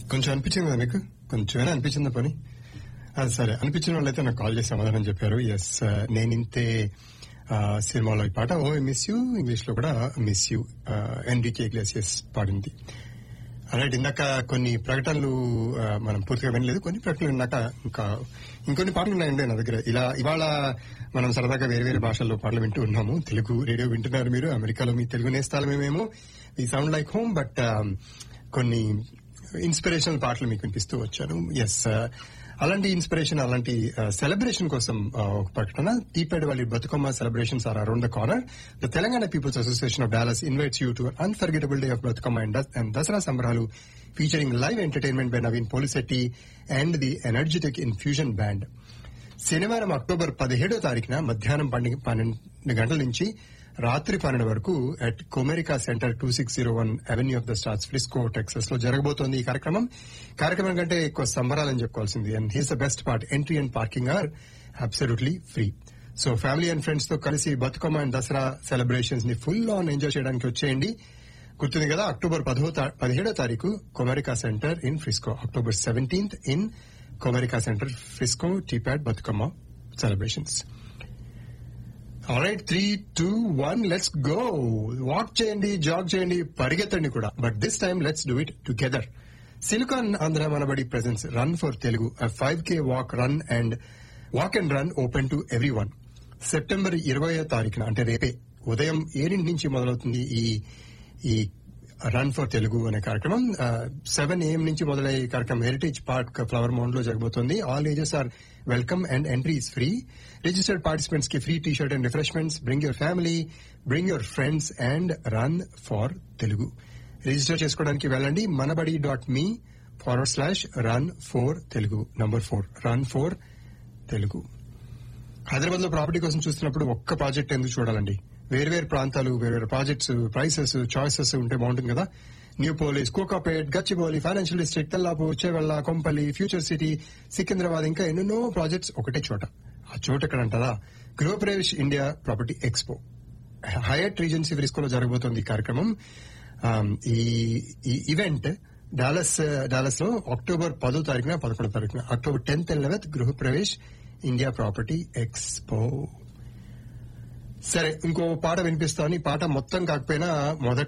కొంచెం అనిపించింది కదా మీకు కొంచెమైనా అనిపించిందా పని అది సరే అనిపించిన వాళ్ళైతే నాకు కాల్ చేసి సమాధానం చెప్పారు ఎస్ నేను ఇంతే ఆ, సినిమాలో ఈ పాట ఓ మిస్ యూ ఇంగ్లీష్ లో కూడా మిస్ యూ ఎన్రికే ఇగ్లేసియస్ పాడింది రైట్ ఇందాక కొన్ని ప్రకటనలు ఆ, మనం పూర్తిగా వినలేదు కొన్ని ప్రకటనలు విన్నాక ఇంకా ఇంకొన్ని పాటలు ఉన్నాయండి నా దగ్గర ఇలా ఇవాళ మనం సరదాగా వేరే వేరే భాషల్లో పాటలు వింటూ ఉన్నాము తెలుగు రేడియో వింటున్నారు మీరు అమెరికాలో మీ తెలుగు నేస్తాలు మేమేమో ఈ సౌండ్ లైక్ హోమ్ బట్ కొన్ని ఇన్స్పిరేషనల్ పాటలు మీకు వినిపిస్తూ వచ్చాను ఎస్ అలాంటి ఇన్స్పిరేషన్ అలాంటి సెలబ్రేషన్ కోసం ఆ, ఒక ప్రకటన తీపేడ్ వాళ్ళ Bathukamma celebrations are around the corner the Telangana people's association of Dallas invites you to unforgettable day of Bathukamma and and Dasara సంబరాలు featuring live entertainment by Naveen Polishetty and the energetic infusion band శనివారం October పదిహేడో తారీఖున మధ్యాహ్నం పన్నెండు పన్నెండు గంటల నుంచి రాత్రి పన్నెండు వరకు at Comerica center two six zero one avenue of the stars Frisco Texas లో జరగబోతోంది ఈ కార్యక్రమం కార్యక్రమం కంటే ఎక్కువ సంబరాలని చెప్పుకోవాల్సింది and here's the best part entry and parking are absolutely free so family and friends తో కలిసి బతుకమ్మ అండ్ దసరా సెలబ్రేషన్స్ ని ఫుల్ ఆన్ ఎంజాయ్ చేయడానికి వచ్చేయండి గుర్తుంది కదా అక్టోబర్ పదో తా- పదిహేడో తారీఖు Comerica center in Frisco October seventeenth in Comerica center Frisco TPAD Bathukamma celebrations right three two one let's go walk చేయండి జాగ్ చేయండి పరిగెత్తండి కూడా but this time let's do it together Silicon Andhra Manabadi presents run for Telugu five K walk run and walk and run open to everyone September ఇరవయో తారీఖున అంటే రేపే ఉదయం ఏడింటి నుంచి మొదలవుతుంది ఈ ఈ రన్ ఫర్ తెలుగు అనే కార్యక్రమం సెవెన్ ఏఎం నుంచి మొదలయ్యే ఈ కార్యక్రమం హెరిటేజ్ పార్క్ ఫ్లవర్ మౌండ్ లో జరగబోతోంది all ages are welcome and entry is free registered participants కి free T shirt and refreshments bring your family bring your friends and run for Telugu register చేసుకోవడానికి వెళ్ళండి Manabadi dot me forward slash run four Telugu number four run four Telugu Hyderabad లో property కోసం చూస్తున్నప్పుడు ఒక్క project ఎందుకు చూడాలండి వేర్వేరు ప్రాంతాలు వేర్వేరు ప్రాజెక్ట్స్ ప్రైసెస్ చాయిసెస్ ఉంటే బాగుంటుంది కదా Neopolis Kokapet Gachibowli financial district Tellapur Chevella Kompally future city Secunderabad ఇంకా ఎన్నెన్నో ప్రాజెక్ట్స్ ఒకటే చోట ఆ చోట ఎక్కడ అంటారా Gruhapravesh India property expo Hyatt Regency ఫ్రిస్కోలో జరగబోతోంది ఈ కార్యక్రమం ఆమ్, ఈ ఈ ఈవెంట్ డాలస్ డాలస్ లో అక్టోబర్ పదో తారీఖున పదకొండో తారీఖున October tenth and eleventh Gruhapravesh India property expo సరే ఇంకో పాట వినిపిస్తాను ఈ పాట మొత్తం కాకపోయినా మొదట